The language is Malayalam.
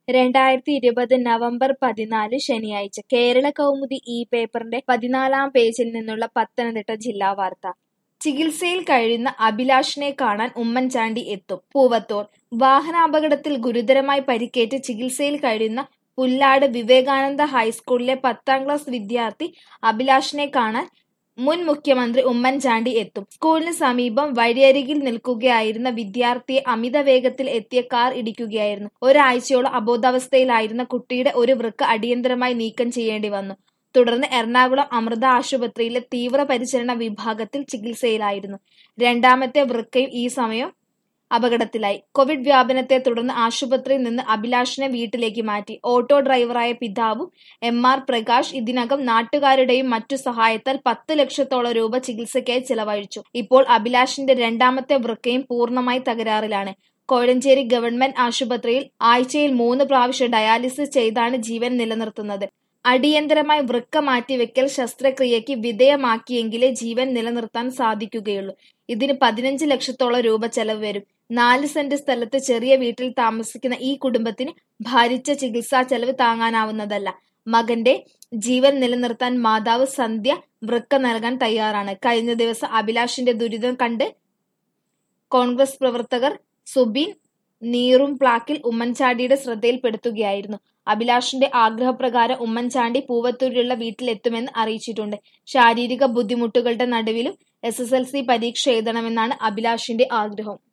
രണ്ടായിരത്തി ഇരുപത് നവംബർ പതിനാല് ശനിയാഴ്ച കേരള കൗമുദി ഈ പേപ്പറിന്റെ പതിനാലാം പേജിൽ നിന്നുള്ള പത്തനംതിട്ട ജില്ലാ വാർത്ത ചികിത്സയിൽ കഴിയുന്ന അഭിലാഷിനെ കാണാൻ ഉമ്മൻചാണ്ടി എത്തും പൂവത്തൂർ വാഹനാപകടത്തിൽ ഗുരുതരമായി പരിക്കേറ്റ് ചികിത്സയിൽ കഴിയുന്ന പുല്ലാട് വിവേകാനന്ദ ഹൈസ്കൂളിലെ പത്താം ക്ലാസ് വിദ്യാർത്ഥി അഭിലാഷിനെ കാണാൻ മുൻ മുഖ്യമന്ത്രി ഉമ്മൻചാണ്ടി എത്തും സ്കൂളിന് സമീപം വഴിയരികിൽ നിൽക്കുകയായിരുന്ന വിദ്യാർത്ഥിയെ അമിത വേഗത്തിൽ എത്തിയ കാർ ഇടിക്കുകയായിരുന്നു ഒരാഴ്ചയോളം അബോധാവസ്ഥയിലായിരുന്ന കുട്ടിയുടെ ഒരു വൃക്ക അടിയന്തരമായി നീക്കം ചെയ്യേണ്ടി വന്നു തുടർന്ന് എറണാകുളം അമൃത ആശുപത്രിയിലെ തീവ്രപരിചരണ വിഭാഗത്തിൽ ചികിത്സയിലായിരുന്നു രണ്ടാമത്തെ വൃക്കയും ഈ സമയം അപകടത്തിലായി കോവിഡ് വ്യാപനത്തെ തുടർന്ന് ആശുപത്രിയിൽ നിന്ന് അഭിലാഷിനെ വീട്ടിലേക്ക് മാറ്റി ഓട്ടോ ഡ്രൈവറായ പിതാവും എം ആർ പ്രകാശ് ഇതിനകം നാട്ടുകാരുടെയും മറ്റു സഹായത്താൽ പത്ത് ലക്ഷത്തോളം രൂപ ചികിത്സയ്ക്കായി ചെലവഴിച്ചു ഇപ്പോൾ അഭിലാഷിന്റെ രണ്ടാമത്തെ വൃക്കയും പൂർണ്ണമായി തകരാറിലാണ് കോഴഞ്ചേരി ഗവൺമെന്റ് ആശുപത്രിയിൽ ആഴ്ചയിൽ മൂന്ന് പ്രാവശ്യം ഡയാലിസിസ് ചെയ്താണ് ജീവൻ നിലനിർത്തുന്നത് അടിയന്തരമായി വൃക്ക മാറ്റിവെക്കൽ ശസ്ത്രക്രിയയ്ക്ക് വിധേയമാക്കിയെങ്കിലേ ജീവൻ നിലനിർത്താൻ സാധിക്കുകയുള്ളൂ ഇതിന് പതിനഞ്ച് ലക്ഷത്തോളം രൂപ ചെലവ് വരും നാല് സെന്റ് സ്ഥലത്ത് ചെറിയ വീട്ടിൽ താമസിക്കുന്ന ഈ കുടുംബത്തിന് ഭാരിച്ച ചികിത്സാ ചെലവ് താങ്ങാനാവുന്നതല്ല മകന്റെ ജീവൻ നിലനിർത്താൻ മാതാവ് സന്ധ്യ വൃക്ക നൽകാൻ തയ്യാറാണ് കഴിഞ്ഞ ദിവസം അഭിലാഷിന്റെ ദുരിതം കണ്ട് കോൺഗ്രസ് പ്രവർത്തകർ സുബിൻ നീറും പ്ലാക്കിൽ ഉമ്മൻചാണ്ടിയുടെ ശ്രദ്ധയിൽപ്പെടുത്തുകയായിരുന്നു അഭിലാഷിന്റെ ആഗ്രഹപ്രകാരം ഉമ്മൻചാണ്ടി പൂവത്തൂരിലുള്ള വീട്ടിലെത്തുമെന്ന് അറിയിച്ചിട്ടുണ്ട് ശാരീരിക ബുദ്ധിമുട്ടുകളുടെ നടുവിലും എസ് എസ് എൽ സി പരീക്ഷ എഴുതണമെന്നാണ് അഭിലാഷിന്റെ ആഗ്രഹം